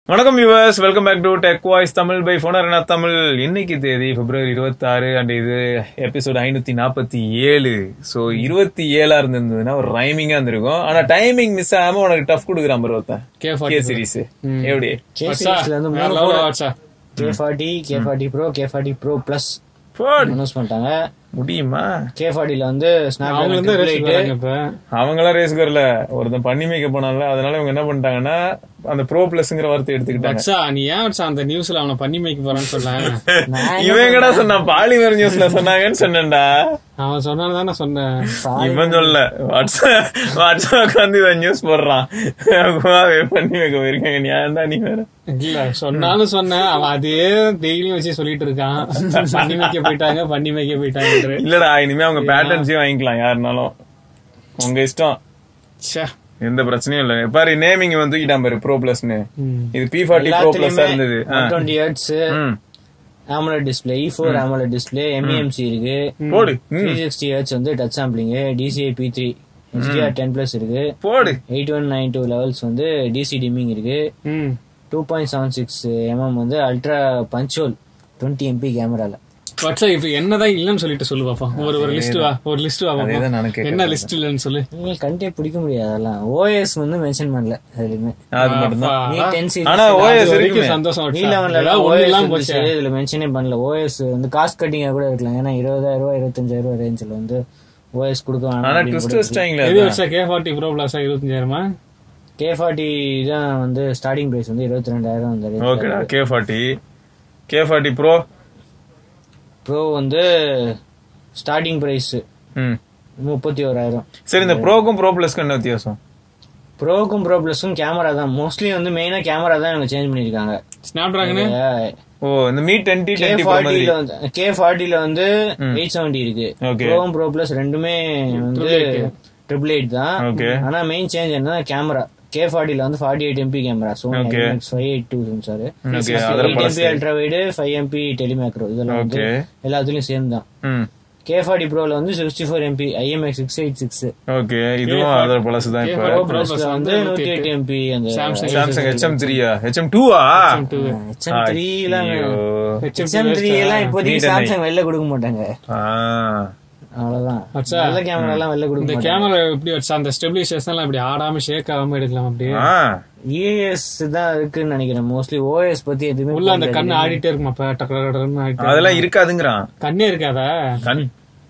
வணக்கம் viewers welcome back to Tech Voice Tamil by Phoner Tamil இன்னைக்கு தேதி பிப்ரவரி இருபத்தி ஆறு அண்ட் இது எபிசோட் ஐநூத்தி நாற்பத்தி ஏழு ஸோ இருபத்தி ஏழா இருந்திருந்ததுன்னா ஒரு ரைமிங்கா இருந்திருக்கும் ஆனா டைமிங் மிஸ் ஆகாம உனக்கு டஃப் கொடுக்குறான் bro ஒருத்தன் K40 கே சீரிஸ் எப்படி கே சீரிஸ்ல வந்து மூணு லவ் வாட்ஸா K forty K forty Pro K forty Pro plus போடு. அனௌன்ஸ் பண்ணிட்டாங்க முடியுமா கே ஃபார்ட்டில வந்து அவங்க வந்து ஸ்னாப் ரேஸ் வராங்க இப்ப அவங்களாம் ரேஸ்க்கு வரல ஒருத்தன் பண்ணி மேய்க்க போனால அதனால இவங்க என்ன பண்ணிட்டாங்கன்னா அந்த ப்ரோ பிளஸ்ங்கிற வார்த்தை எடுத்துக்கிட்டாங்க வட்சா நீ ஏன் வட்சா அந்த நியூஸ்ல அவனை பண்ணி மேய்க்க போறான்னு சொல்ல இவன் எங்கடா சொன்னான் பாலிமர் நியூஸ்ல சொன்னாங்கன்னு சொன்னேன்டா அவன் சொன்னான்னு தானே சொன்னேன் இவன் சொல்ல வாட்ஸ்அப் வாட்ஸ்அப் உட்காந்து இதை நியூஸ் போடுறான் கோவாவே பண்ணி வைக்க போயிருக்காங்க நீ ஏன்டா நீ வேற இல்ல சொன்னாலும் சொன்னேன் அவன் அதே டெய்லியும் வச்சு சொல்லிட்டு இருக்கான் பண்ணி மேய்க்க போயிட்டாங்க பண்ணி மேய்க்க போயிட்டாங்க இல்லடா இனிமே அவங்க பேட்டர்ன்ஸையும் வாங்கிக்கலாம் யாருனாலும் உங்க இஷ்டம் எந்த பிரச்சனையும் இல்ல பாரு நேமிங் வந்து தூக்கிட்டான் பாரு ப்ரோ பிளஸ்னு இது பி ஃபார்ட்டி ப்ரோ பிளஸ் இருந்தது ஆ. டுவெண்ட்டி ஹெர்ட்ஸ் ம். AMOLED display E four AMOLED display MEMC இருக்கு போடு ம். த்ரீ சிக்ஸ்டி ஹெர்ட்ஸ் வந்து touch sampling DCI P three HDR ten plus இருக்கு போடு eight one nine two levels வந்து டிசி டிமிங் இருக்கு two point seven six mm வந்து அல்ட்ரா பஞ்சுவல் டுவெண்ட்டி எம்பி கேமரால வட்சா இப்ப என்னதான் இல்லன்னு சொல்லிட்டு சொல்லு பாப்பா ஒரு ஒரு லிஸ்ட் வா ஒரு லிஸ்ட் வா பாப்போம். அதேதான் நானும் கேட்கறேன். என்ன லிஸ்ட் இல்லன்னு சொல்லு உங்களுக்கு கண்டே பிடிக்க முடியாது அதெல்லாம் ஓஎஸ் வந்து மென்ஷன் பண்ணல அதுலயுமே அது மட்டும்தான் அப்பா. நீ டென் ஆனா சீரிஸ் OS அது வரைக்கும் இருக்குமே. சந்தோஷம் நீ வட்சா. லெவன்ல ஏதாவது ஒண்ணு இல்லாம ஓஎஸ் போச்சு இதுல மென்ஷனே பண்ணல ஓஎஸ் வந்து காஸ்ட் கட்டிங்கா கூட இருக்கலாம் ஏன்னா இருபதாயிரம் ரூபாய் இருபத்தஞ்சாயிரம் ரூபாய் ரேஞ்சில் வந்து ஓஎஸ் கொடுக்க ஆனா வேணாம் ட்விஸ்ட் வச்சிட்டாங்களே எது வச்சா கே ஃபார்ட்டி ப்ரோ பிளஸா இருபத்தஞ்சாயிரமா கே ஃபார்ட்டி தான் வந்து ஸ்டார்டிங் பிரைஸ் வந்து இருபத்தி ரெண்டாயிரம் வந்து ஓகேடா K forty K forty Pro Pro வந்து ஸ்டார்டிங் பிரைஸ் ம் முப்பத்தி ஓராயிரம் சரி இந்த ப்ரோக்கும் ப்ரோ பிளஸ்க்கு என்ன வித்தியாசம் ப்ரோக்கும் ப்ரோ பிளஸும் கேமரா தான் மோஸ்ட்லி வந்து மெயினா கேமரா தான் எனக்கு சேஞ்ச் பண்ணிருக்காங்க ஸ்னாப் டிராகனு ஓ இந்த Mi twenty K twenty Pro மாதிரி ஃபார்ட்டில வந்து கே ஃபார்ட்டில வந்து எயிட் செவன்டி இருக்கு Okay. ப்ரோவும் ப்ரோ பிளஸ் ரெண்டுமே வந்து ட்ரிபிள் எயிட் தான் Okay. ஆனா மெயின் சேஞ்ச் என்ன கேமரா கே ஃபார்ட்டில வந்து forty eight MP camera Sony Okay. Five eight two sensor Okay, அதுல எயிட் பழசு. MP ultra wide five MP telemacro இதெல்லாம் வந்து Okay. எல்லாத்துலயும் சேம் தான் ம் கே ஃபார்ட்டி ப்ரோல வந்து sixty four MP IMX six eight six okay இதுவும் அதோட பழசு தான் இப்ப Pro ப்ரோஸ்ல Plus வந்து வந்து நூத்தி எட்டு எம்பி அந்த Samsung. சாம்சங் ஹெச்எம் த்ரீயா ஹெச்எம் டூவா ஹெச்எம் த்ரீ எல்லாம் ஐயோ. ஹெச்எம் த்ரீ எல்லாம் இப்போதைக்கு சாம்சங் வெளில கொடுக்க மாட்டாங்க ஆ. அவ்வளவுதான் அச்சா. நல்ல கேமரா எல்லாம் வெளில கொடுக்க இந்த மாட்டாங்க கேமரா எப்படி வச்சா அந்த ஸ்டெபிலைசேஷன் எல்லாம் இப்படி ஆடாம ஷேக் ஆகாம எடுக்கலாம் அப்படியே ஆ. இஎஸ் தான் இருக்குன்னு நினைக்கிறேன் மோஸ்ட்லி ஓஎஸ் பத்தி எதுவுமே உள்ள அந்த கண்ணு ஆடிட்டே இருக்குமா இப்ப டக்கு டக்கு டக்குன்னு ஆடிட்டே அதெல்லாம் இருக்காதுங்கிறான் கண்ணே இருக்காதா கண்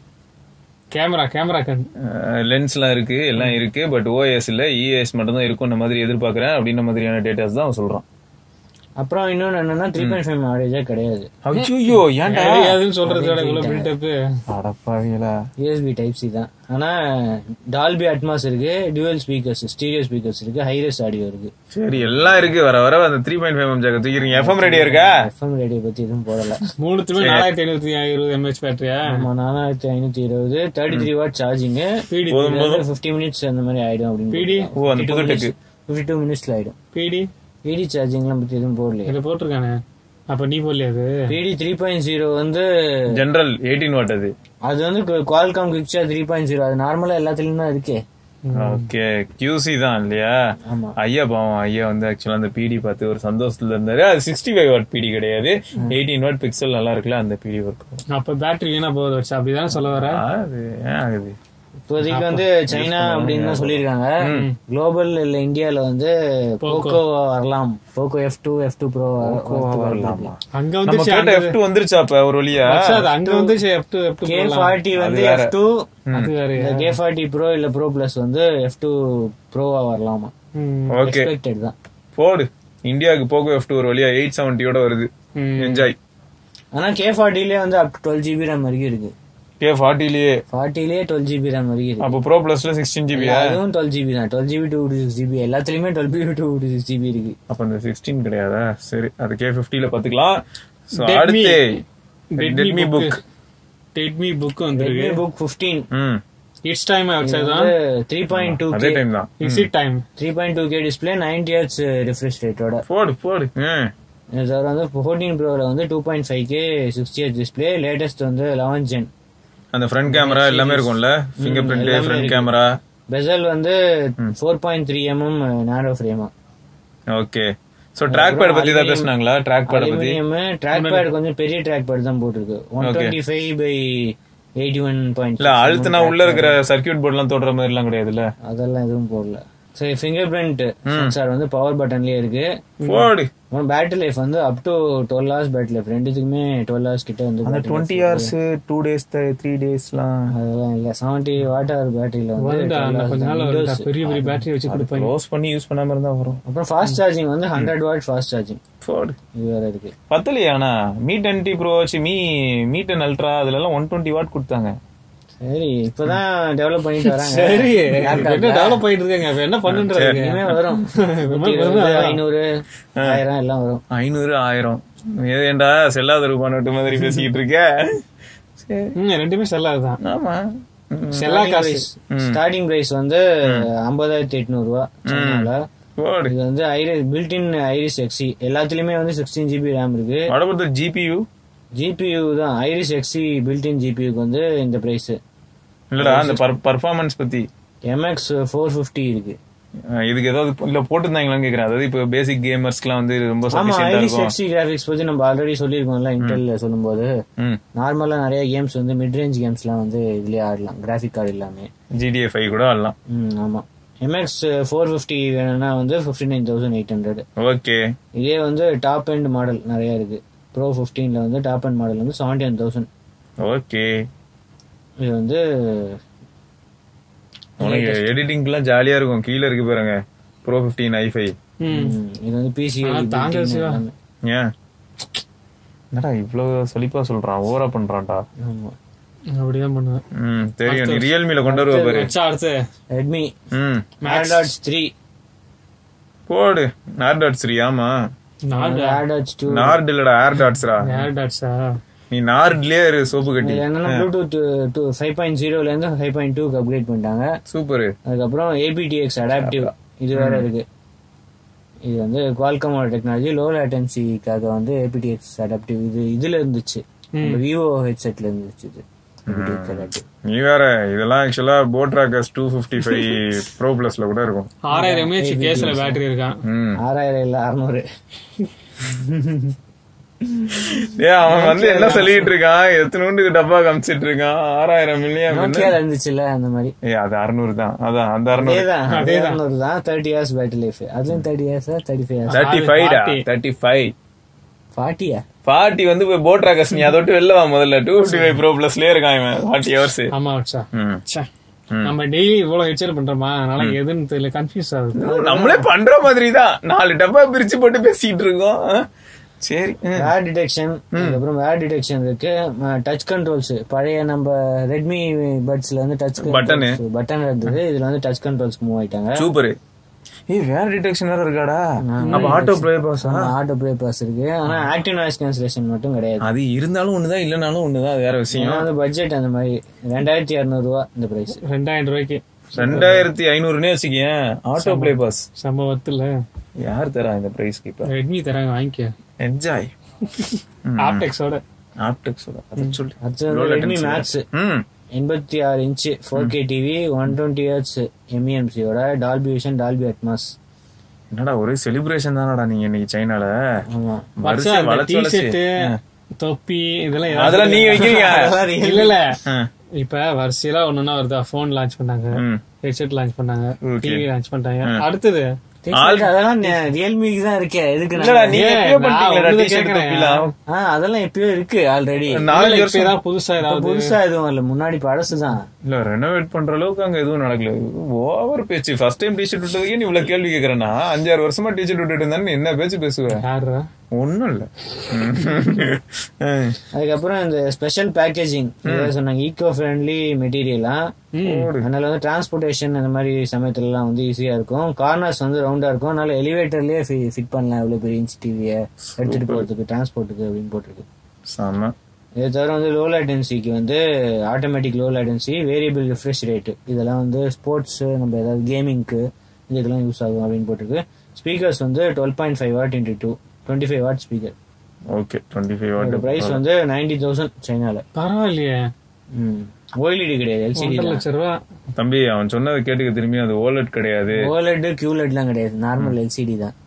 கேமரா கேமரா கண் லென்ஸ் எல்லாம் இருக்கு எல்லாம் இருக்கு பட் ஓஎஸ் இல்ல இஎஸ் மட்டும் தான் இருக்கும் மாதிரி எதிர்பார்க்கறேன் அப்படின்ற மாதிரியான டேட்டாஸ் தான் அவன் சொல்றான் அப்புறம் இன்னொன்னு என்னன்னா த்ரீ பாயிண்ட் ஃபைவ் ஆவரேஜா கிடையாது ஐயோ ஏன்டா தெரியாதுன்னு சொல்றதோட இவ்வளவு பில்டப் அடப்பாவிகளா யூஎஸ்பி டைப் சி தான் ஆனா டால்பி அட்மாஸ் இருக்கு டியூவல் ஸ்பீக்கர்ஸ் ஸ்டீரியோ ஸ்பீக்கர்ஸ் இருக்கு ஹைரஸ் ஆடியோ இருக்கு சரி எல்லாம் இருக்கு வர வர அந்த த்ரீ பாயிண்ட் ஃபைவ் ஜாக்க தூக்கிறீங்க எஃப்எம் ரெடியா இருக்கா எஃப்எம் ரேடியோ பத்தி எதுவும் போடல மூணுத்துமே நாலாயிரத்தி ஐநூத்தி இருபது எம்ஹெச் பேட்டரியா ஆமா நாலாயிரத்தி ஐநூத்தி இருபது thirty three watt charging PD fifty minutes அந்த மாதிரி ஆயிடும் அப்படின்னு பிடி ஓ அந்த புதுட்டுக்கு ஃபிஃப்டி டூ மினிட்ஸ்ல ஆயிடும் பிடி பிடி சார்ஜிங்லாம் பத்தி எதுவும் போடலையே இதை போட்டிருக்கானே அப்ப நீ போடலையா அது பிடி த்ரீ பாயிண்ட் ஜீரோ வந்து ஜெனரல் எயிட்டீன் வாட் அது அது வந்து குவால்காம் கிக்ஸா த்ரீ பாயிண்ட் ஜீரோ அது நார்மலா எல்லாத்துலயும் தான் இருக்கே ஓகே கியூசி தான் இல்லையா ஆமா ஐயா பாவம் ஐயா வந்து ஆக்சுவலா அந்த பிடி பார்த்து ஒரு சந்தோஷத்துல இருந்தாரு அது சிக்ஸ்டி ஃபைவ் வாட் பிடி கிடையாது எயிட்டீன் வாட் பிக்சல் நல்லா இருக்குல்ல அந்த பிடி ஒர்க் அப்ப பேட்டரி வீணா போகுது வச்சு அப்படிதானே சொல்ல வர அது ஏன் ஆகுது இப்போதைக்கு வந்து சைனா அப்படின்னு தான் சொல்லியிருக்காங்க குளோபல் இல்ல இந்தியால வந்து போக்கோ வரலாம் Poco F two F two Pro வரலாம் அங்க நம்ம வந்து கேட்ட எஃப் டூ வந்துருச்சாப்ப ஒரு வழியா அங்க வந்து F two F two K forty வந்து எஃப் டூ அது வேற இந்த கே ஃபார்ட்டி ப்ரோ இல்ல ப்ரோ பிளஸ் வந்து எஃப் டூ ப்ரோவா வரலாமா ஓகே எக்ஸ்பெக்டட் தான் போடு இந்தியாவுக்கு போகோ எஃப் டூ ஒரு வழியா எயிட் செவன்ட்டியோட வருது என்ஜாய் ஆனா கே ஃபார்ட்டிலே வந்து அப் டுவெல் ஜிபி ரேம் வரைக்கும் இருக்கு கே ஃபார்ட்டிலேயே ஃபார்ட்டிலே டுவெல் ஜிபி ரேம் வரைக்கும் இருக்கு அப்போ ப்ரோ பிளஸ்ல சிக்ஸ்டீன் ஜிபியா அதுவும் டுவெல் ஜிபி தான் twelve GB two six GB எல்லாத்துலயுமே twelve GB two six GB இருக்கு அப்ப இந்த சிக்ஸ்டீன் கிடையாதா சரி அது கே ஃபிஃப்டில பாத்துக்கலாம் So, Redmi. அடுத்து Redmi Redmi Book Book Redmi Book வந்திருக்கு ரெட்மி புக் ஃபிஃப்டீன் ம் இட்ஸ் டைம் ஆச்சு தான் த்ரீ பாயிண்ட் டூ அதே டைம் தான் it's it time three point two K display ninety hertz refresh ரேட்டோட போடு போடு ம். இது தவிர வந்து ஃபோர்டீன் ப்ரோவில் வந்து two point five K sixty H display latest வந்து லெவன் ஜென் அந்த ஃப்ரண்ட் கேமரா எல்லாமே இருக்கும்ல ஃபிங்கர் பிரிண்ட் எல்லாமே ஃப்ரண்ட் இருக்கு. கேமரா பெசல் வந்து four point three mm narrow ஃப்ரேமா ஓகே சோ ட்ராக் பேட் பத்தி தான் பேசுனாங்களா ட்ராக் பேட் பத்தி அலுமினியம் ட்ராக் பேட் கொஞ்சம் பெரிய ட்ராக் பேட் தான் போட்டிருக்கு one twenty five by eighty one point இல்ல அழுத்துனா உள்ள இருக்கிற சர்க்கியூட் போர்ட் எல்லாம் தொடுற மாதிரி எல்லாம் கிடையாதுல்ல அதெல்லாம் எதுவும் போடல சரி ஃபிங்கர் பிரிண்ட் சென்சார் வந்து பவர் பட்டன்லயே இருக்கு போடு அப்புறம் பேட்டரி லைஃப் வந்து up to twelve hours battery life ரெண்டுத்துக்குமே டுவெல் ஹவர்ஸ் கிட்ட வந்து அந்த battery twenty hours two days three டேஸ்லாம் அதெல்லாம் இல்ல செவன்டி வாட் ஹவர் பேட்டரியில வந்து வந்து 12 அந்த hours கொஞ்ச தான். நாள் Windows. ஒரு பெரிய பெரிய பேட்டரி வச்சு கொடுப்பாங்க க்ளோஸ் பண்ணி யூஸ் பண்ணாம இருந்தா வரும் அப்புறம் ஃபாஸ்ட் சார்ஜிங் வந்து ஹண்ட்ரட் வாட் ஃபாஸ்ட் சார்ஜிங் போடு இது வேற இருக்கு பத்தலையா ஆனா மீ டென் டி ப்ரோ வச்சு மீ மீ டென் அல்ட்ரா அதுல எல்லாம் ஒன் டுவெண்ட்டி வாட் கொடுத்தாங்க சரி இப்பதான் டெவலப் பண்ணிட்டு வராங்க சரி என்ன டெவலப் ஆயிட்டு இருக்காங்க அப்ப என்ன பண்ணுன்றது இனிமே வரும் நூத்தி இருபது, ஐநூறு ஆயிரம் எல்லாம் வரும் ஐநூறு ஆயிரம் ஏதேண்டா செல்லாத ரூபா நோட்டு மாதிரி பேசிக்கிட்டு இருக்க சரி ம், ரெண்டுமே செல்லாதுதான் ஆமா ம். செல்லா காசு ஸ்டார்டிங் பிரைஸ் வந்து ஐம்பதாயிரத்தி எட்நூறு ரூபா சைனால போடு இது வந்து ஐரிஸ் பில்டின் ஐரிஸ் எக்ஸி எல்லாத்துலயுமே வந்து சிக்ஸ்டீன் ஜிபி ரேம் இருக்கு வட பொறுத்த ஜிபியூ ஜிபியூ தான் ஐரிஸ் எக்ஸி பில்டின் ஜிபியூக்கு வந்து இந்த பிரைஸ் இல்லடா அந்த பர்ஃபார்மன்ஸ் பத்தி எம்எக்ஸ் ஃபோர் ஃபிஃப்டி இருக்கு அஹ் இதுக்கு ஏதாவது இல்ல போட்டுருந்தாங்களான்னு கேக்குறேன் அதாவது இப்ப பேசிக் கேமர்ஸ்க்குலாம் வந்து ரொம்ப ஆமா சஃபிஷியண்டா ஐரிஸ் இருக்கும் எக்ஸி கிராபிக்ஸ் பத்தி நம்ம ஆல்ரெடி சொல்லியிருக்கோம்ல இன்டெல்ல சொல்லும்போது ம் நார்மலா நிறைய கேம்ஸ் வந்து மிட் ரேஞ்ச் கேம்ஸ்லாம் வந்து இதுலயே ஆடலாம் கிராஃபிக் கார்டு இல்லாமே ஜிடிஏ ஃபைவ் கூட ஆடலாம் ம் ஆமா எம்எக்ஸ் ஃபோர் ஃபிஃப்டி வேணும்னா வந்து fifty nine thousand eight hundred okay இதே வந்து டாப் எண்ட் மாடல் நிறைய இருக்கு ப்ரோ ஃபிஃப்டீன்ல வந்து டாப் எண்ட் மாடல் வந்து செவன்டி ஒன் தௌசண்ட் ஓகே இது வந்து உனக்கு எடிட்டிங்க்குலாம் ஜாலியா இருக்கும் கீழ இருக்கு பாருங்க ப்ரோ ஃபிஃப்டீன் ஐ ஃபைவ் ம். ம், இது வந்து பிசி ஆனா தாங்க சிவா. ஏன் என்னடா இவ்வளவு சலிப்பா சொல்றான் ஓவரா பண்றான்டா ஆமா அப்படிதான் பண்ணுவேன் ம் தெரியும் நீ ரியல்மில கொண்டு வருவ பாரு வச்சா அடுத்து ரெட்மி ம் ஆடாட்ஸ் த்ரீ போடு நார் டாட்ஸ் த்ரீ ஆமா நார்டு ஆடாட்ஸ் டூ நார்ட் இல்லடா ஏர் டாட்ஸ்ரா ஏர் டாட்ஸா நீ நார்ட்லயே இரு சோப்பு கட்டி இதுல என்னன்னா ப்ளூடூத் டூ ஃபைவ் பாயிண்ட் ஜீரோல இருந்து ஃபைவ் பாயிண்ட் டூக்கு அப்கிரேட் பண்ணிட்டாங்க சூப்பர் அதுக்கப்புறம் ஏபிடிஎக்ஸ் அடாப்டிவ் இது வேற இருக்கு இது வந்து குவால்கமோட டெக்னாலஜி லோ லேட்டன்சிக்காக வந்து ஏபிடிஎக்ஸ் அடாப்டிவ் இது இதுல இருந்துச்சு விவோ ஹெட்செட்ல இருந்துச்சு இது ஏபிடிஎக்ஸ் அடாப்டிவ் நீ வேற இதெல்லாம் ஆக்சுவலா Boat Rockers two fifty five Pro பிளஸ்ல கூட இருக்கும் ஆறாயிரம் எம்ஏஹெச் கேஸ்ல பேட்டரி இருக்கான் ம் ஆறாயிரம் இல்ல அறுநூறு ஏ அவன் வந்து என்ன சொல்லிட்டு இருக்கான் எத்தனோண்டு டப்பா காமிச்சிட்டு இருக்கான் ஆறாயிரம் மில்லியன் நோக்கியால இருந்துச்சுல்ல அந்த மாதிரி ஏ அது அறுநூறு தான் அதான் அந்த அறுநூறு அதேதான் அதே அறுநூறு தான் தேர்ட்டி இயர்ஸ் பேட்டரி லைஃப் அதுலயும் thirty years thirty five years thirty five Forty. Thirty five ஃபார்ட்டியா ஃபார்ட்டி வந்து போட் ராக்கர்ஸ் நீ அதை விட்டு வெளில வா முதல்ல டூ பிப்டி ஃபைவ் ப்ரோ பிளஸ்லயே இருக்கான் இவன் ஃபார்ட்டி ஹவர்ஸ் ஆமா வச்சா ம் ச்சே. நம்ம டெய்லி இவ்வளவு ஹெச்எல் பண்றோமா அதனால எதுன்னு தெரியல கன்ஃபியூஸ் ஆகுது நம்மளே பண்ற மாதிரி தான் நாலு டப்பா பிரிச்சு போட்டு பேசிட்டு இருக்கோம் ஆ? சரி ம். வேர் டிடெக்ஷன் அதுக்கப்புறம் வேர் டிடெக்ஷன் இருக்கு டச் கண்ட்ரோல்ஸ் பழைய நம்ம ரெட்மி பட்ஸ்ல வந்து டச் Button. பட்டன் இருந்தது இதுல வந்து டச் கண்ட்ரோல்ஸ் மூவ் ஆயிட்டாங்க சூப்பர் ஏய் வேற டிடெக்ஷன் வேற இருக்காடா அப்ப ஆட்டோ ப்ளே பாஸா ஆட்டோ ப்ளே பாஸ் இருக்கு ஆனா ஆக்டிவ் நாய்ஸ் கேன்சலேஷன் மட்டும் கிடையாது அது இருந்தாலும் ஒண்ணுதான் இல்லனாலும் ஒண்ணுதான் அது வேற விஷயம் ஏன்னா வந்து பட்ஜெட் அந்த மாதிரி ரெண்டாயிரத்தி இருநூறு ரூபா இந்த பிரைஸ் ரெண்டாயிரம் ரூபாய்க்கு ரெண்டாயிரத்தி ஐநூறுனே வச்சுக்கேன் ஆட்டோ ப்ளே பாஸ் சம்பவத்துல யார் தரா இந்த பிரைஸ்க்கு இப்ப ரெட்மி தராங்க வாங்கிக்க என்ஜாய் ஆப்டெக்ஸோட ஆப்டெக்ஸோட அதை சொல்லு அடுத்து வந்து ரெட்மி மேக்ஸ் ம் எண்பத்தி ஆறு inch four K TV one twenty hertz எம்இஎம்சியோட டால்பி விஷன் டால்பி அட்மாஸ் என்னடா ஒரே செலிப்ரேஷன் தானடா நீங்க இன்னைக்கு சைனால ஆமா வரிசையா வச்சா வளைச்சு டி வளைச்சு. ஷர்ட் தொப்பி இதெல்லாம் ஏதாவது- அதெல்லாம் நீங்க வைக்கிறீங்க இல்ல இல்ல ஆ. இப்ப வரிசையில ஒண்ணுன்னா வருதா போன் லான்ச் பண்ணாங்க ம். ஹெட்செட் லான்ச் பண்ணாங்க Okay. டிவி லான்ச் பண்ணிட்டாங்க அடுத்தது அதெல்லாம் ரியல்மிக்கு தான் இருக்கே எதுக்கு இல்லடா நான் நீங்க ஏன், எப்பயோ நான் பண்ணிட்டீங்களா உங்களை டிஷர்ட் கேக்குறேன். தொப்பிலாம் ஆ அதெல்லாம் எப்பயோ இருக்கு ஆல்ரெடி நாலஞ்சு வருஷம் இப்பதான் புதுசா ஏதாவது புதுசா எதுவும் இல்ல முன்னாடி பழசுதான் இல்ல ரெனோவேட் பண்ற அளவுக்கு அங்க எதுவும் நடக்கல ஓவர் பேச்சு ஃபர்ஸ்ட் டைம் டிஷர்ட் விட்டதுக்கே நீ இவ்வளவு கேள்வி கேக்குறேன்னா அஞ்சாறு வருஷமா டிஷர்ட் விட்டுட்டு இருந்தா என்ன பேச்சு பேசுவ யாரு ஒண்ணும் இல்ல ம். அதுக்கப்புறம் இந்த ஸ்பெஷல் பேக்கேஜிங் சொன்னாங்க ஈகோ ஃப்ரெண்ட்லி மெட்டீரியலா அதனால வந்து டிரான்ஸ்போர்டேஷன் அந்த மாதிரி சமயத்துல எல்லாம் வந்து ஈஸியா இருக்கும் கார்னர்ஸ் வந்து ரவுண்டா இருக்கும் அதனால எலிவேட்டர்லயே ஃபிட் பண்ணலாம் இவ்வளவு பெரிய இன்ச் டிவியை எடுத்துட்டு போறதுக்கு டிரான்ஸ்போர்ட்டுக்கு அப்படின்னு போட்டிருக்கு செம இதை தவிர வந்து லோ லேட்டன்சிக்கு வந்து automatic low latency variable refresh rate இதெல்லாம் வந்து ஸ்போர்ட்ஸ் நம்ம ஏதாவது கேமிங்க்கு இதுக்கெல்லாம் யூஸ் ஆகும் அப்படின்னு போட்டிருக்கு ஸ்பீக்கர்ஸ் வந்து twelve point five watt into two twenty five watt speaker okay twenty five இதோட பிரைஸ் வந்து நைன்டி தௌசண்ட் சைனால பரவாயில்லையே ஓஎல்இடி கிடையாது எல்சிடி ஒன்றரை தான் லட்சம் ரூபா தம்பி அவன் சொன்னதை கேட்டுக்க திரும்பி அது ஓலட் கிடையாது ஓஎல்இடி கியூலெட்லாம் கிடையாது நார்மல் எல்சிடி தான்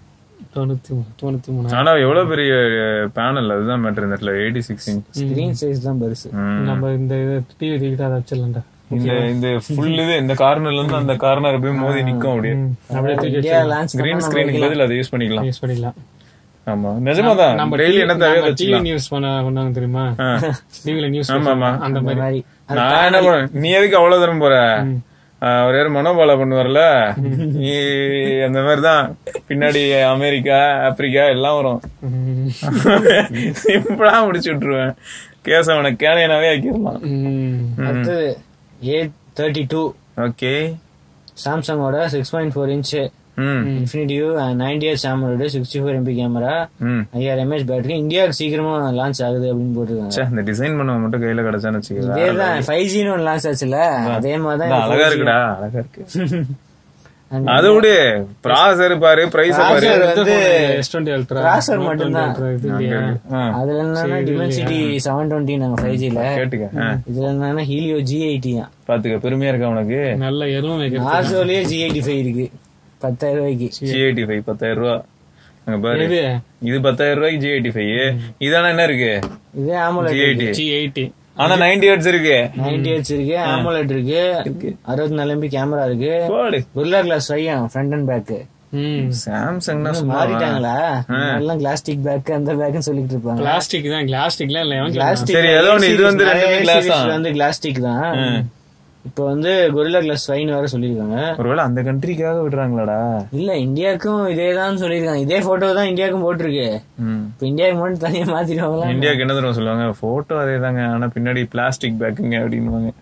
தொண்ணூத்தி மூணு தொண்ணூத்தி மூணு ஆனா எவ்வளவு பெரிய பேனல் அதுதான் மேட்டர் இந்த இடத்துல eighty six inch screen size தான் பெருசு நம்ம இந்த டிவி தூக்கிட்டு அதை வச்சிடலாம்டா இந்த இந்த ஃபுல் இது இந்த கார்னர்ல இருந்து அந்த கார்னர் போய் மோதி நிக்கும் அப்படியே அப்படியே தூக்கி இந்தியா லான்ச் கிரீன் ஸ்கிரீனுக்கு பதில் அதை யூஸ் பண்ணிக்கலாம் யூஸ் பண்ணிடலாம் ஆமா நிஜமாதான் நம்ம டெய்லி என்ன தேவையோ டிவி வச்சுக்கலாம் நியூஸ் பண்ண பண்ணாங்க தெரியுமா ஆ. டிவில நியூஸ் ஆமா ஆமா அந்த இந்த மாதிரி மாதிரி நான் என்ன பண்ண நீ எதுக்கு அவ்வளவு தூரம் போற ஆ, ஒரு யாரும் மனோபாலா பண்ணுவார்ல நீ அந்த மாதிரிதான் பின்னாடி அமெரிக்கா ஆப்பிரிக்கா எல்லாம் வரும் ம். சிம்பிளா முடிச்சு விட்டுருவேன் கேஸ் அவனை கேனையனாவே ஆக்கிடலாம் ம். அடுத்தது ஏ தேர்ட்டி டூ ஓகே சாம்சங்கோட சிக்ஸ் பாயிண்ட் ஃபோர் இன்ச் ம் இன்ஃபினிட்டிவ் நைன்டி எஸ் ஆமரோட சிக்ஸ்டி ஃபோர் எம்பி கேமரா ம் ஐயாயிரம் எம்ஏஹெச் பேட்டரி இந்தியாவுக்கு சீக்கிரமா லான்ச் ஆகுது அப்படின்னு போட்டிருக்காங்க ச்சே, இந்த டிசைன் பண்ண மட்டும் கையில கிடைச்சான்னு வச்சுக்கோ இதேதான் ஃபைவ் ஜின்னு ஒன்று லான்ச் ஆச்சுல அதே மாதிரி அதான் தான் அழகா இருக்குடா அழகா இருக்கு அந்த அதை விடு ப்ராசர் பாரு பிரைஸ் பாரு Processor வந்து S20 Ultra, Processor Note மட்டும்தான். 20 Ultra இது இல்லையா? ஆ, அதுல என்னன்னா டிமென்சிட்டி செவன் டுவெண்ட்டி நாங்க ஃபைவ் ஜில கேட்டுக்க ஆ, இதுல என்னன்னா ஹீலியோ ஜி எயிட்டி தான் பாத்துக்க பெருமையா இருக்கா உனக்கு நல்ல எருமை வைக்கிறது. ஆசோலயே ஜி எயிட்டி ஃபைவ் இருக்கு பத்தாயிரம் ரூபாய்க்கு ஜி எயிட்டி ஃபைவ் பத்தாயிரம் ரூபா அங்க பாரு இது இது பத்தாயிரம் ரூபாய்க்கு ஜி எயிட்டி ஃபைவ் இதான என்ன இருக்கு இதே ஆமோலெட் ஜி எயிட்டி G80. ஆனா நைன்டி ஹெட்ஸ் இருக்கு நைன்டி ஹெச் இருக்கு ஆமோலெட் இருக்கு அறுபத்தி நாலு எம்பி கேமரா இருக்கு போடு Gorilla glass five front and back ம். சாம்சங்னா சும்மா மாறிட்டாங்களா எல்லாம் கிளாஸ்டிக் பேக் அந்த பேக்னு சொல்லிட்டு இருப்பாங்க Plastic தான் பிளாஸ்டிக்லாம் இல்ல எவன் கிளாஸ்டிக் சரி, ஏதோ ஒண்ணு, இது வந்து ரெண்டுமே glass தான். வந்து கிளாஸ்டிக் தான் இப்போ வந்து கொரில்லா கிளாஸ் ஃபைன் வேற சொல்லிருக்காங்க ஒருவேளை அந்த கண்ட்ரிக்காக விடுறாங்களாடா இல்ல இந்தியாவுக்கும் இதே தான் சொல்லிருக்காங்க இதே போட்டோ தான் இந்தியாவுக்கும் போட்டிருக்கு ம். இப்போ இந்தியாவுக்கு மட்டும் தனியா மாத்திடுவாங்களா இந்தியாவுக்கு என்ன தெரியுமா சொல்லுவாங்க போட்டோ அதே தாங்க ஆனா பின்னாடி பிளாஸ்டிக் பேக்குங்க அப்படின்னுவாங்க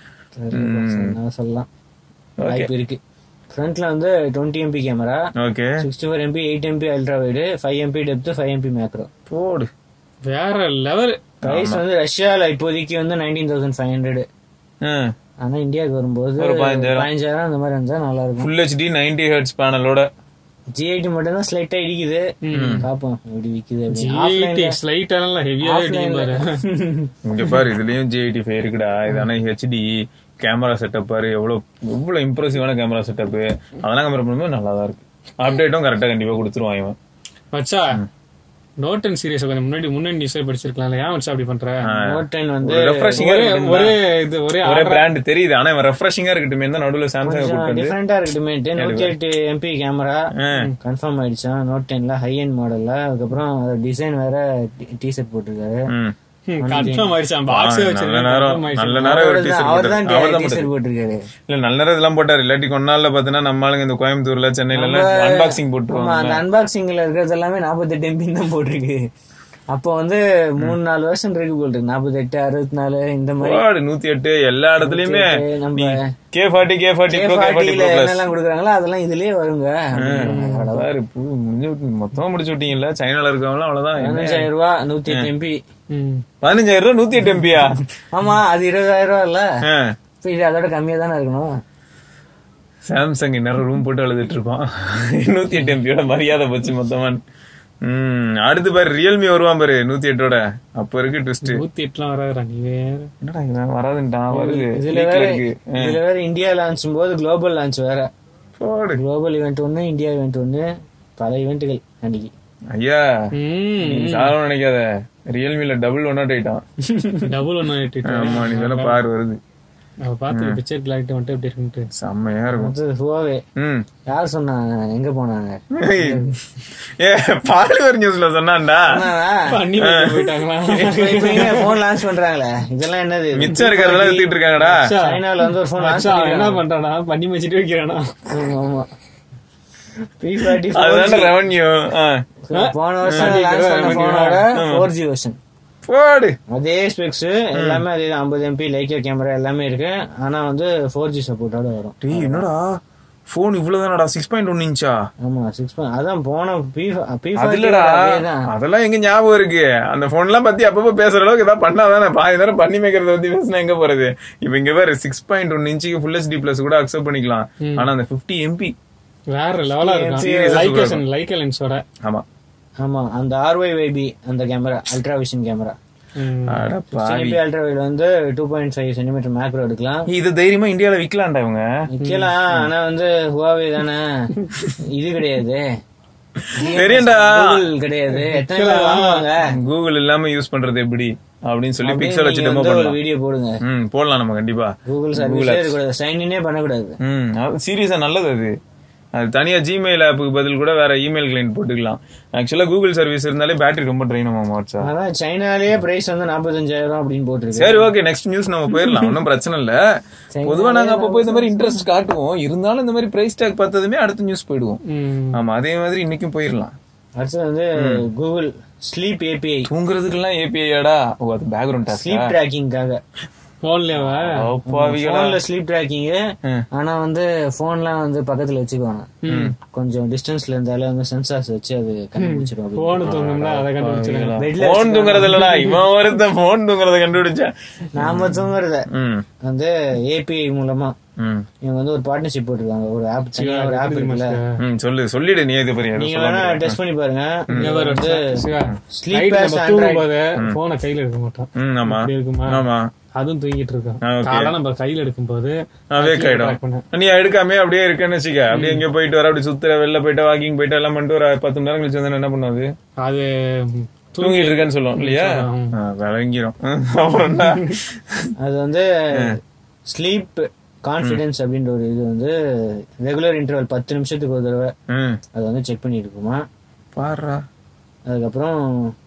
நான் சொல்லலாம் வாய்ப்பு இருக்கு ஃப்ரண்ட்ல வந்து twenty MP camera okay sixty four MP eight MP ultra wide five MP depth five MP macro போடு வேற லெவல் பிரைஸ் வந்து ரஷ்யால இப்போதைக்கு வந்து நைன்டீன் தௌசண்ட் ஃபைவ் ஹண்ட்ரட் ஆனா இந்தியாவுக்கு வரும்போது ஒரு பதினஞ்சாயிரம். பதினஞ்சாயிரம் அந்த மாதிரி இருந்தா நல்லா இருக்கும் ஃபுல் ஹெச்டி நைன்டி ஹெட்ஸ் பேனலோட ஜி எயிட்டி மட்டும் தான் ஸ்லைட்டா இடிக்குது பாப்போம் எப்படி விக்குது அப்படின்னு. G80 ஸ்லைட் எல்லாம் ஹெவியாவே அடிக்கும் பாரு இங்க பாரு இதுலயும் ஜி எயிட்டி ஃபைவ் இருக்குடா இது ஆனா ஹெச்டி கேமரா செட்டப் பாரு எவ்வளவு எவ்வளவு இம்ப்ரெசிவான கேமரா செட்டப் அதெல்லாம் கம்பேர் பண்ணும்போது நல்லா தான் இருக்கு அப்டேட்டும் கரெக்டா கண்டிப்பா கொடுத்துருவான் இவன் மச்சா நோட் அண்ட் சீரியஸ் கொஞ்சம் முன்னாடி முன்னாடி நியூஸே படிச்சிருக்கலாம்ல ஏன் மச்சா அப்படி பண்ற நோட் டென் வந்து ரெஃப்ரெஷிங்கா ஒரே ஒரே இது ஒரே ஒரே பிராண்ட் தெரியுது ஆனா இவன் ரெஃப்ரெஷிங்கா இருக்கட்டுமே தான் நடுவுல சாம்சங் கூப்பிட்டு வந்து டிஃபரெண்டா இருக்குமே நூத்தி எட்டு எம்பி கேமரா ஆ, கன்ஃபார்ம் ஆயிடுச்சான் நோட் டென்ல ஹை எண்ட் மாடல்ல அதுக்கப்புறம் டிசைன் வேற டிஷர்ட் போட்டிருக்காரு ம். கன்ஃபார்ம் ஆயிடுச்சு பாக்ஸே நல்ல வச்சிருக்கேன் நேரம் confirm ஆயிடுச்சு. நல்ல நேரம் ஒரு t-shirt அவர் தான் போட்டாரு. அவர்தான் டிஷர்ட் போட்டாரு. போட்டிருக்காரு இல்ல நல்ல நேரம் இதெல்லாம் போட்டாரு இல்லாட்டி கொஞ்ச நாள்ல பாத்தீங்கன்னா நம்ம ஆளுங்க இந்த கோயம்புத்தூர்ல சென்னையில எல்லாம் அன்பாக்சிங் ஆமா போட்டுருவாங்க அந்த அன்பாக்சிங்ல இருக்கிறது எல்லாமே நாற்பத்தெட்டு எம்பி தான் போட்டிருக்கு அப்போ வந்து மூணு நாலு வருஷம் இருக்கு போல் இருக்கு நாற்பத்தெட்டு அறுபத்தி நாலு இந்த மாதிரி போடு, நூத்தி எட்டு எல்லா இடத்துலயுமே நம்ம K forty K forty Pro K forty பார்ட்டியில ப்ரோ பிளஸ் என்னெல்லாம் கொடுக்குறாங்களோ அதெல்லாம் இதுலயே வருங்க அவ்வளவுதான். பாரு பூ முடிஞ்சு விட்டு மொத்தமா முடிச்சு விட்டீங்கல்ல சைனால இருக்கவங்க அவ்வளவுதான் என்ன? பதினஞ்சாயிரம் ரூபாய் நூத்தி எட்டு எம்பி ம். பதினஞ்சாயிரம் ரூபாய் நூத்தி எட்டு எம்பியா ஆமா அது இருபதாயிரம் ரூபாய் இல்ல இப்ப இது அதோட கம்மியா தானே இருக்கணும் சாம்சங் இன்னும் ரூம் போட்டு அழுதுட்டு இருப்பான் நூத்தி எட்டு எம்பியோட மரியாதை போச்சு மொத்தமா ம் அடுத்து பாரு ரியல்மி வருவான் பாரு நூத்தி எட்டோட அப்ப இருக்கு ட்விஸ்ட் நூத்தி எட்டுலாம் வராதுடா நீ வேற என்னடா இவன் வராதுன்ட்டான் வருது இதுல leak ல வேற இருக்கு இதுல வேற இந்தியா லான்ச் போது குளோபல் லான்ச் வேற போடு குளோபல் ஈவெண்ட் ஒண்ணு இந்தியா ஈவெண்ட் ஒண்ணு பல ஈவெண்ட்டுகள் அன்னைக்கு ஐயா ம் நீ சாதாரண நினைக்காத ரியல்மில டபுள் ஒன் நாட் ஆயிட்டான் டபுள் ஒன்னு எட்டு ஆமா நீ வேலை பாரு வருது அவ பாத்து பிக்சர் கிளாரிட்டி வந்துட்டு எப்படி இருக்குன்ட்டு செம்மையா இருக்கும் அடுத்தது ஹுவாவே ம் யார் சொன்னாங்க எங்க போனாங்க ஏ பாலிவர் நியூஸ்ல சொன்னான்டா பண்ணி வைக்க போயிட்டாங்களா போன் லான்ச் பண்றாங்களே இதெல்லாம் என்னது மிச்சம் இருக்கிறதெல்லாம் எடுத்துட்டு இருக்காங்கடா சைனால வந்து ஒரு போன் லான்ச் மச்சான், என்ன பண்றானா பண்ணி வச்சுட்டு வைக்கிறானா ஆமா பி ஃபார்ட்டி அதுதான் ரெவன்யூ போன வருஷம் லான்ச் பண்ண போனோட ஃபோர் ஜி வருஷன் போடு அதே ஸ்பெக்ஸ் எல்லாமே அதே ஐம்பது எம்பி லைக்கா கேமரா எல்லாமே இருக்கு ஆனா வந்து ஃபோர் ஜி சப்போர்ட்டோட வரும் டேய் என்னடா போன் இவ்வளவுதானடா சிக்ஸ் பாயிண்ட் ஒன் இன்ச்சா ஆமா சிக்ஸ் அதான் போன பி பி அது இல்லடா தான் அதெல்லாம் எங்க ஞாபகம் இருக்கு அந்த போன் எல்லாம் பத்தி அப்பப்ப பேசுற அளவுக்கு ஏதாவது பண்ணாதானே பாதி நேரம் பண்ணி மேய்க்கிறத பத்தி பேசினா எங்க போறது இப்ப இங்க வேற சிக்ஸ் பாயிண்ட் ஒன் இன்ச்சுக்கு ஃபுல் ஹெச்டி பிளஸ் கூட அக்செப்ட் பண்ணிக்கலாம் ஆனா அந்த பிப்டி எம்பி வேற லெவலா Serious இருக்கும் ஆ லைக்கேஷன் லைக்க லென்ஸோட ஆமா ஆமா அந்த ஆர்ஒய் வைபி அந்த கேமரா அல்ட்ரா விஷன் கேமரா அட பாவி எம்பி அல்ட்ரா வைட் வந்து two point five centimetre macro எடுக்கலாம் இது தைரியமா இந்தியால விக்கலாம்டா இவங்க விக்கலாம் ஆனா வந்து ஹுவாவே தானே இது கிடையாது தெரியும்டா கூகுள் கிடையாது எத்தனை பேர் வாங்குவாங்க கூகுள் இல்லாம யூஸ் பண்றது எப்படி அப்படின்னு சொல்லி பிக்சல் வச்சு நீங்க டெமோ வந்து ஒரு பண்ணலாம் வீடியோ போடுங்க ம் போடலாம் நம்ம கண்டிப்பா கூகுள் சர்வீஸ்ல இருக்கக்கூடாது சைன் இன்னே பண்ணக்கூடாது ம் சீரியஸா நல்லது அது அது தனியா ஜிமெயில் ஆப்புக்கு பதில் கூட வேற இமெயில் கிளைண்ட் போட்டுக்கலாம் ஆக்சுவலா கூகுள் சர்வீஸ் இருந்தாலே பேட்டரி ரொம்ப ட்ரெயின் ஆகும் வாட்ஸ்அப் அதான் சைனாலேயே பிரைஸ் வந்து நாற்பத்தஞ்சாயிரம் அப்படின்னு போட்டிருக்கு சரி ஓகே நெக்ஸ்ட் நியூஸ் நம்ம போயிடலாம் ஒன்றும் பிரச்சனை இல்ல பொதுவா நாங்க அப்பப்போ இந்த மாதிரி இன்ட்ரெஸ்ட் காட்டுவோம் இருந்தாலும் இந்த மாதிரி பிரைஸ் டேக் பார்த்ததுமே அடுத்த நியூஸ் போயிடுவோம் ம். ஆமா அதே மாதிரி இன்னைக்கும் போயிடலாம் அடுத்தது வந்து கூகுள் ஸ்லீப் ஏபிஐ தூங்குறதுக்கெல்லாம் ஏபிஐயாடா ஓ அது பேக்ரவுண்ட் ஸ்லீப் டாஸ்க் ட்ராக்கிங்காக போன்லவா அப்பாவிகளா போன்ல ஸ்லீப் ட்ராக்கிங் ம். ஆனா வந்து போன்லாம் வந்து பக்கத்துல வச்சுக்குவாங்க கொஞ்சம் டிஸ்டன்ஸ்ல இருந்தாலே வந்து சென்சார்ஸ் வச்சு அது கண்டுபிடிச்சிடும் அப்படி. போன் தூங்கும்னா அதை கண்டுபிடிச்சிருக்கேன் பெட்ல போன் தூங்குறது இல்லடா இவன் ஒருத்த போன் தூங்குறத கண்டுபிடிச்சா நாம தூங்குறத ம் வந்து ஏபிஐ மூலமா ம் இவங்க வந்து ஒரு பார்ட்னர்ஷிப் போட்டிருக்காங்க ஒரு ஆப் தனியா ஒரு ஆப் இருக்குல்ல ம் சொல்லு சொல்லிடு நீ இது பெரிய நீங்க வேணா டெஸ்ட் பண்ணி பாருங்க இங்க பாரு, வந்து சிவா, Sleep night as நம்ம Android. தூங்கும்போது போனை கையில எடுக்க மாட்டோம் ம் ஆமா அப்படி இருக்குமா ஆமா அதுவும் தூங்கிட்டு இருக்கோம் ஆ, okay. காலை நம்ம கையில எடுக்கும்போது வேக் track ஆயிடும் பண்ணு. நீ எடுக்காம அப்படியே இருக்கேன்னு வச்சுக்க அப்படியே எங்க போயிட்டு வர அப்படி சுத்துற வெளில போயிட்டு வாக்கிங் போயிட்டு எல்லாம் பண்ணிட்டு ஒரு பத்து மணி நேரம் கழிச்சு வந்து என்ன பண்ணுவது அது தூங்கிட்டு இருக்கேன்னு சொல்லுவோம் இல்லையா ம். ஆ, விளங்கிரும் அப்புறம் என்ன? அது வந்து ஸ்லீப் கான்ஃபிடன்ஸ் அப்படின்ற ஒரு இது வந்து ரெகுலர் இன்டர்வல் பத்து நிமிஷத்துக்கு ஒரு தடவை ம் அது வந்து செக் பண்ணிட்டு இருக்குமா பாருடா அதுக்கப்புறம்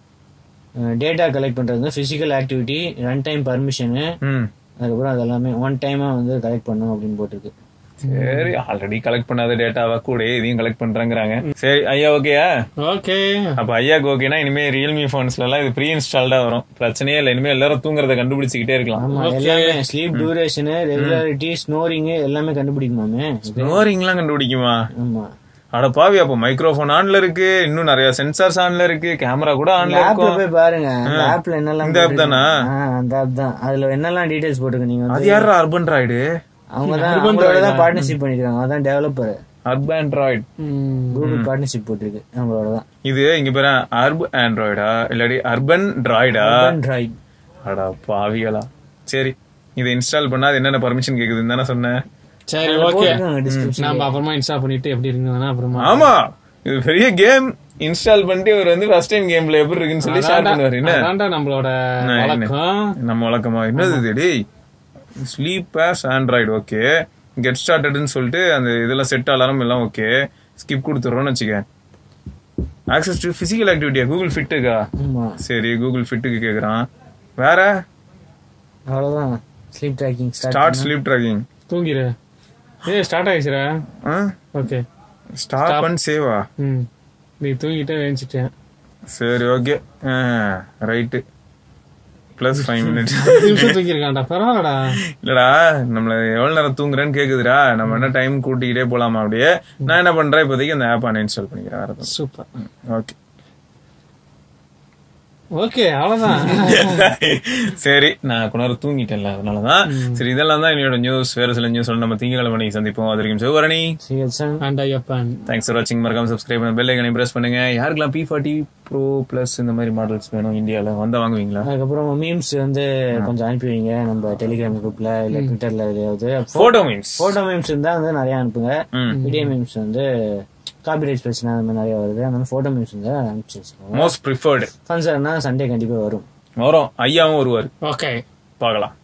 டேட்டா கலெக்ட் பண்றது வந்து physical activity run time permission ம் அதுக்கப்புறம் அது எல்லாமே ஒன் டைமா வந்து கலெக்ட் பண்ணும் அப்படின்னு போட்டிருக்கு சரி ஆல்ரெடி கலெக்ட் பண்ணாத டேட்டாவா கூட இதையும் கலெக்ட் பண்றாங்கறாங்க சரி ஐயா ஓகேயா ஓகே அப்ப ஐயாக்கு ஓகேனா இனிமே ரியல்மி போன்ஸ்ல எல்லாம் இது ப்ரீ இன்ஸ்டால்டா வரும் பிரச்சனையே இல்ல இனிமே எல்லாரும் தூங்குறத கண்டுபிடிச்சுக்கிட்டே இருக்கலாம் ஆமா எல்லாமே ஸ்லீப் டியூரேஷனு ரெகுலாரிட்டி ஸ்னோரிங் எல்லாமே கண்டுபிடிக்குமாமே ஸ்னோரிங்லாம் கண்டுபிடிக்குமா ஆமா அட பாவி அப்போ மைக்ரோஃபோன் ஆன்ல இருக்கு இன்னும் நிறைய சென்சார்ஸ் ஆன்ல இருக்கு கேமரா கூட ஆன்ல ஆப்ல இருக்கும் போய் பாருங்க அந்த ஆப்ல என்னெல்லாம் இந்த app போட்டிருக்கு. தானா? ஆ, அந்த ஆப் தான் அதுல என்னெல்லாம் டீடைல்ஸ் போட்டுருக்கு நீங்க வந்து அது யாரா அர்பன் ராய்டு அவங்க தான் அவங்களோட தான் பார்ட்னர்ஷிப் பண்ணிருக்காங்க அதான் developer Urbandroid Google partnership போட்டிருக்கு அவங்களோட தான் இது இங்க பேர அர்ப் ஆண்ட்ராய்டா இல்லாடி அர்பன் டிராய்டா ட்ராய்ட் அடா பாவிகளா சரி இதை இன்ஸ்டால் பண்ணா அது என்னென்ன பர்மிஷன் கேக்குதுன்னு தானே சொன்னேன் சரி ஓகே டிஸ்கிரிப்ஷன் நம்ம அப்புறமா இன்ஸ்டால் பண்ணிட்டு எப்படி இருக்குதுன்னா அப்புறமா ஆமா இது பெரிய கேம் இன்ஸ்டால் பண்ணிட்டு இவர் வந்து ஃபர்ஸ்ட் டைம் கேம்ல எப்படி இருக்குன்னு சொல்லி ஷேர் பண்ணுவாரு என்ன அதான்டா நம்மளோட வழக்கம் நம்ம வழக்கமா என்னது இது டேய் sleep as Android okay get ஸ்டார்டட்னு சொல்லிட்டு அந்த இதெல்லாம் செட் அலாரம் எல்லாம் ஓகே ஸ்கிப் கொடுத்துறோம்னு வச்சுக்க ஆக்சஸ் டு பிசிக்கல் ஆக்டிவிட்டியா கூகுள் ஃபிட்டுக்கா ஆமா சரி கூகுள் ஃபிட்டுக்கு கேக்குறான் வேற அவ்வளவுதான் sleep tracking start start sleep tracking தூங்கிரு ஏய் ஸ்டார்ட் ஆயிடுச்சுடா ஓகே ஸ்டாப் அண்ட் சேவா ம் நீ தூங்கிட்டே எழுந்துச்சிட்டேன் சரி okay right plus five minutes நிமிஷம் தூங்கிருக்கான்டா பரவாயில்லடா இல்லடா நம்மள எவ்வளவு நேரம் தூங்குறேன்னு கேக்குதுடா நம்ம என்ன டைம் கூட்டிக்கிட்டே போலாமா அப்படியே நான் என்ன பண்றேன் இப்போதைக்கு அந்த ஆப் அன்இன்ஸ்டால் பண்ணிக்கிறேன் வேற சூப்பர் ஓகே ஓகே அவ்வளவுதான் சரி நான் கொஞ்ச நேரம் தூங்கிட்டேன்ல அதனாலதான் சரி இதெல்லாம் தான் என்னோட நியூஸ் வேற சில நியூஸ் நம்ம திங்கக்கிழமை அன்னைக்கு சந்திப்போம் அது வரைக்கும் Sivakarani CSN and Ayyappan thanks for வாட்சிங் மறக்காம சப்ஸ்கிரைப் பண்ண பெல் ஐக்கனை பிரஸ் பண்ணுங்க யாருக்கெல்லாம் பி ஃபார்ட்டி ப்ரோ பிளஸ் இந்த மாதிரி மாடல்ஸ் வேணும் இந்தியால வந்தா வாங்குவீங்களா அதுக்கப்புறம் மீம்ஸ் வந்து கொஞ்சம் அனுப்பி வைங்க நம்ம டெலிகிராம் குரூப்ல இல்ல ட்விட்டர்ல எதையாவது போட்டோ மீன்ஸ் போட்டோ மீம்ஸ் இருந்தா வந்து நிறைய அனுப்புங்க ம். வீடியோ மீம்ஸ் வந்து காப்பிரைட் பிரச்சனை அந்த மாதிரி நிறைய வருது அதனால போட்டோ மீம்ஸ் வந்து அனுப்பிச்சு வச்சுக்கோங்க மோஸ்ட் ப்ரிஃபர்டு ஃபன் சார்னா சண்டே கண்டிப்பா வரும் வரும் ஐயாவும் வருவார் ஓகே பார்க்கலாம்